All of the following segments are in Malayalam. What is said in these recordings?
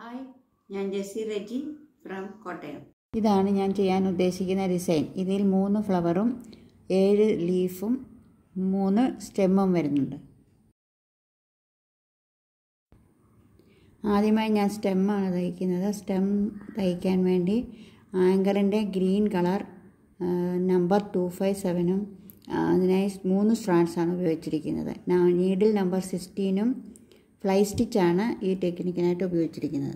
ഹായ് ഞാൻ ജെസ്സി റെജി ഫ്രം കോട്ടയം ഇതാണ് ഞാൻ ചെയ്യാൻ ഉദ്ദേശിക്കുന്ന ഡിസൈൻ ഇതിൽ മൂന്ന് ഫ്ലവറും ഏഴ് ലീഫും മൂന്ന് സ്റ്റെമ്മും വരുന്നുണ്ട് ആദ്യമായി ഞാൻ സ്റ്റെമ്മാണ് തയ്ക്കുന്നത് സ്റ്റെം തയ്ക്കാൻ വേണ്ടി ആങ്കറിൻ്റെ green colour number two five സെവനും അതിനായി മൂന്ന് സ്ട്രാൻഡ്സാണ് ഉപയോഗിച്ചിരിക്കുന്നത് നീഡിൽ നമ്പർ സിക്സ്റ്റീനും ഫ്ലൈ സ്റ്റിച്ചാണ് ഈ ടെക്നിക്കിനായിട്ട് ഉപയോഗിച്ചിരിക്കുന്നത്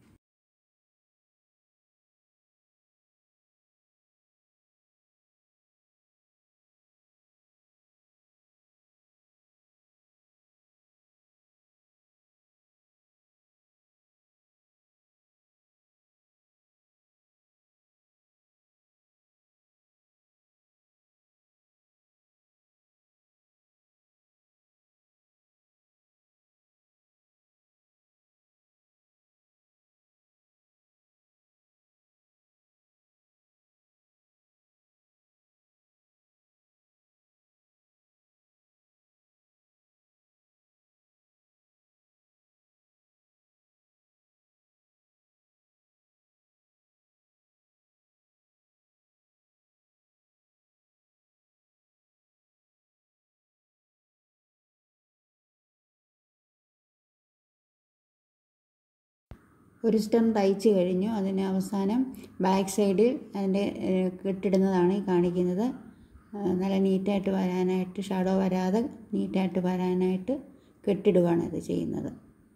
ഒരു സ്റ്റെം തയ്ച്ച് കഴിഞ്ഞു അതിന് അവസാനം ബാക്ക് സൈഡിൽ അതിൻ്റെ കെട്ടിടുന്നതാണ് ഈ കാണിക്കുന്നത് നല്ല നീറ്റായിട്ട് വരാനായിട്ട് ഷാഡോ വരാതെ നീറ്റായിട്ട് വരാനായിട്ട് കെട്ടിടുകയാണ് ഇത് ചെയ്യുന്നത്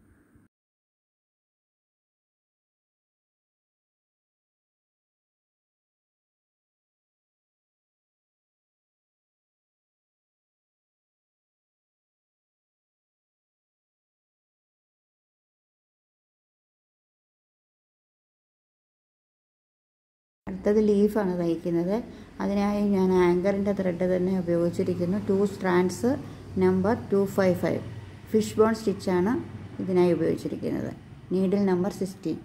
അടുത്തത് ലീഫാണ് തയ്ക്കുന്നത് അതിനായി ഞാൻ ആങ്കറിൻ്റെ ത്രെഡ് തന്നെ ഉപയോഗിച്ചിരിക്കുന്നു two strands number two five five fish bone സ്റ്റിച്ചാണ് ഇതിനായി ഉപയോഗിച്ചിരിക്കുന്നത് നീഡിൽ നമ്പർ സിക്സ്റ്റീൻ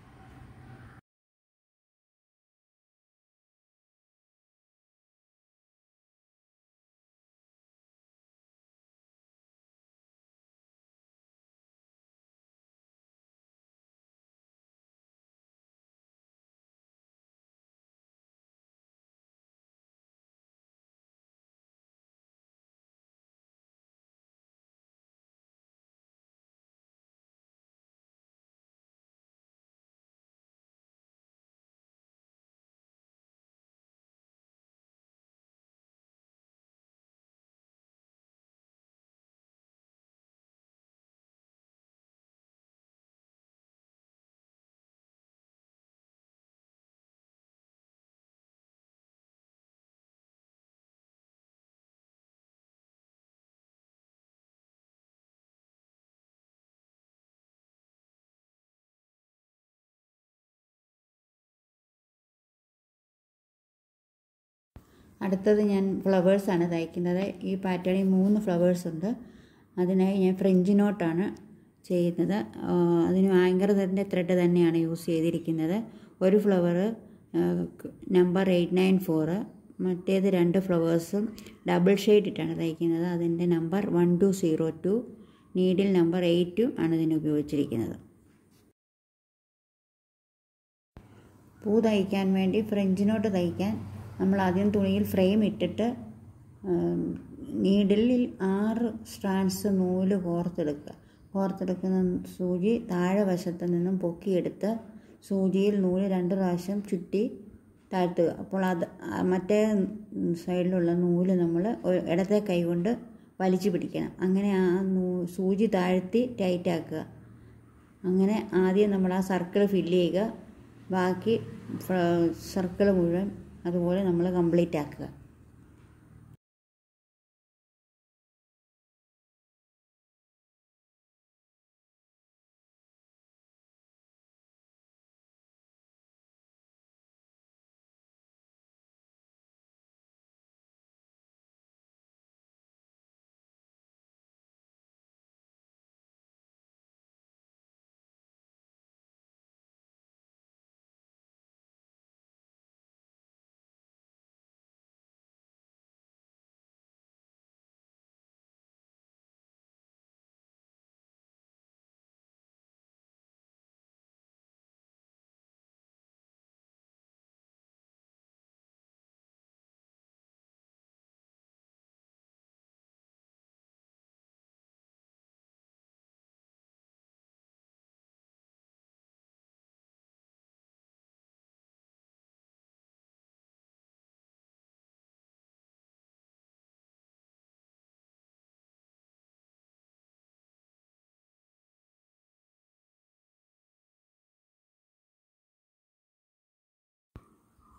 അടുത്തത് ഞാൻ ഫ്ലവേഴ്സാണ് തയ്ക്കുന്നത് ഈ പാറ്റേണിൽ മൂന്ന് ഫ്ലവേഴ്സ് ഉണ്ട് അതിനായി ഞാൻ ഫ്രഞ്ച് നോട്ടാണ് ചെയ്യുന്നത് അതിന് ആങ്കറിൻ്റെ ത്രെഡ് തന്നെയാണ് യൂസ് ചെയ്തിരിക്കുന്നത് ഒരു flower number eight nine four മറ്റേത് രണ്ട് ഫ്ലവേഴ്സും ഡബിൾ ഷെയ്ഡ് ഇട്ടാണ് തയ്ക്കുന്നത് അതിൻ്റെ number one two zero two needle number എയ്റ്റും ആണ് ഇതിന് ഉപയോഗിച്ചിരിക്കുന്നത് പൂ തയ്ക്കാൻ വേണ്ടി ഫ്രഞ്ച് നോട്ട് തയ്ക്കാൻ നമ്മൾ ആദ്യം തുണിയിൽ ഫ്രെയിം ഇട്ടിട്ട് നീഡിലിൽ ആറ് സ്ട്രാൻഡ്സ് നൂല് കോർത്തെടുക്കുക കോർത്തെടുക്കുന്ന സൂചി താഴെ വശത്ത് നിന്നും പൊക്കിയെടുത്ത് സൂചിയിൽ നൂല് രണ്ട് പ്രാവശ്യം ചുറ്റി താഴ്ത്തുക അപ്പോൾ അത് മറ്റേ സൈഡിലുള്ള നൂല് നമ്മൾ ഇടത്തെ കൈ കൊണ്ട് വലിച്ചു പിടിക്കണം അങ്ങനെ ആ നൂ സൂചി താഴ്ത്തി ടൈറ്റാക്കുക അങ്ങനെ ആദ്യം നമ്മൾ ആ സർക്കിൾ ഫില്ല് ചെയ്യുക ബാക്കി സർക്കിൾ മുഴുവൻ അതുപോലെ നമ്മൾ കംപ്ലീറ്റ് ആക്കുക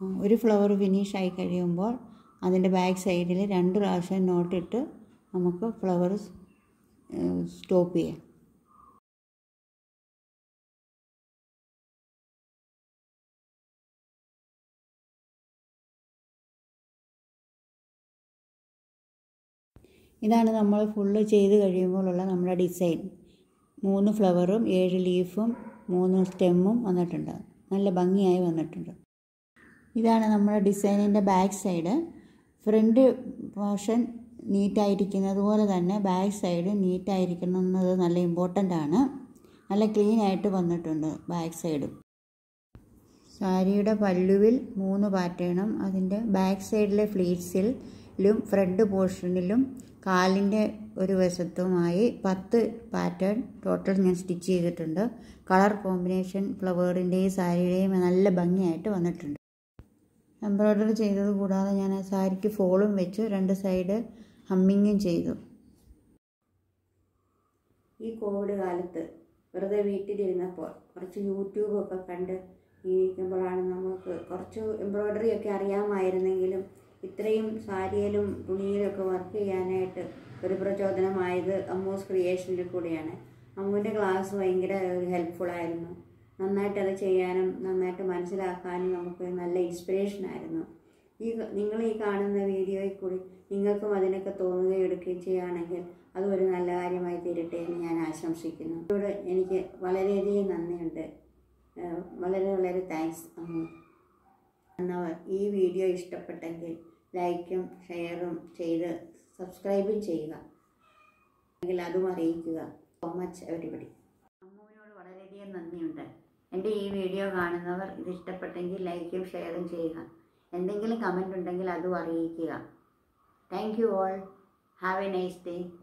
ഒരു ഫ്ലവർ ഫിനിഷ് ആയി കഴിയുമ്പോൾ അതിൻ്റെ ബാക്ക് സൈഡിൽ രണ്ട് പ്രാവശ്യം നോട്ടിട്ട് നമുക്ക് ഫ്ലവർ സ്റ്റോപ്പ് ചെയ്യാം ഇതാണ് നമ്മൾ ഫുള്ള് ചെയ്ത് കഴിയുമ്പോഴുള്ള നമ്മുടെ ഡിസൈൻ മൂന്ന് ഫ്ലവറും ഏഴ് ലീഫും മൂന്ന് സ്റ്റെമ്മും വന്നിട്ടുണ്ട് നല്ല ഭംഗിയായി വന്നിട്ടുണ്ട് ഇതാണ് നമ്മുടെ ഡിസൈനിൻ്റെ ബാക്ക് സൈഡ് ഫ്രണ്ട് പോർഷൻ നീറ്റായിരിക്കുന്നത് പോലെ തന്നെ ബാക്ക് സൈഡ് നീറ്റായിരിക്കുന്നത് നല്ല ഇമ്പോർട്ടൻ്റ് ആണ് നല്ല ക്ലീൻ ആയിട്ട് വന്നിട്ടുണ്ട് ബാക്ക് സൈഡും സാരിയുടെ പല്ലുവിൽ മൂന്ന് പാറ്റേണും അതിൻ്റെ ബാക്ക് സൈഡിലെ ഫ്ലീറ്റ്സിലും ഫ്രണ്ട് പോർഷനിലും കാലിൻ്റെ ഒരു വശത്തുമായി പത്ത് പാറ്റേൺ ടോട്ടൽ ഞാൻ സ്റ്റിച്ച് ചെയ്തിട്ടുണ്ട് കളർ കോമ്പിനേഷൻ ഫ്ലവേറിൻ്റെയും സാരിയുടെയും നല്ല ഭംഗിയായിട്ട് വന്നിട്ടുണ്ട് എംബ്രോയ്ഡറി ചെയ്തത് കൂടാതെ ഞാൻ ആ സാരിക്ക് ഫോളും വെച്ച് രണ്ട് സൈഡ് ഹമ്മിങ്ങും ചെയ്തു ഈ കോവിഡ് കാലത്ത് വെറുതെ വീട്ടിലിരുന്നപ്പോൾ കുറച്ച് യൂട്യൂബൊക്കെ കണ്ട് ഇരിക്കുമ്പോഴാണ് നമുക്ക് കുറച്ച് എംബ്രോയ്ഡറി ഒക്കെ അറിയാമായിരുന്നെങ്കിലും ഇത്രയും സാരിയിലും തുണിയിലൊക്കെ വർക്ക് ചെയ്യാനായിട്ട് ഒരു പ്രചോദനമായത് അമ്മൂസ് ക്രിയേഷനിൽ കൂടിയാണ് അമ്മുവിൻ്റെ ക്ലാസ് ഭയങ്കര ഒരു ഹെൽപ്ഫുള്ളായിരുന്നു നന്നായിട്ട് അത് ചെയ്യാനും നന്നായിട്ട് മനസ്സിലാക്കാനും നമുക്ക് നല്ല ഇൻസ്പിറേഷൻ ആയിരുന്നു ഈ നിങ്ങൾ ഈ കാണുന്ന വീഡിയോയിൽ കൂടി നിങ്ങൾക്കും അതിനൊക്കെ തോന്നുകയും എടുക്കുകയും ചെയ്യുകയാണെങ്കിൽ അത് ഒരു നല്ല കാര്യമായി തീരട്ടെ എന്ന് ഞാൻ ആശംസിക്കുന്നു ഇതിനോട് എനിക്ക് വളരെയധികം നന്ദിയുണ്ട് ഏഹ് വളരെ വളരെ താങ്ക്സ് അമ്മു എന്നവർ ഈ വീഡിയോ ഇഷ്ടപ്പെട്ടെങ്കിൽ ലൈക്കും ഷെയറും ചെയ്ത് സബ്സ്ക്രൈബും ചെയ്യുക എങ്കിൽ അതും അറിയിക്കുക സോ മച്ച് എവരിബഡി അമ്മുവിനോട് വളരെയധികം നന്ദിയുണ്ട് എൻ്റെ ഈ വീഡിയോ കാണുന്നവർ ഇത് ഇഷ്ടപ്പെട്ടെങ്കിൽ ലൈക്കും ഷെയറും ചെയ്യുക എന്തെങ്കിലും കമൻ്റ് ഉണ്ടെങ്കിൽ അതും അറിയിക്കുക thank you all have a nice day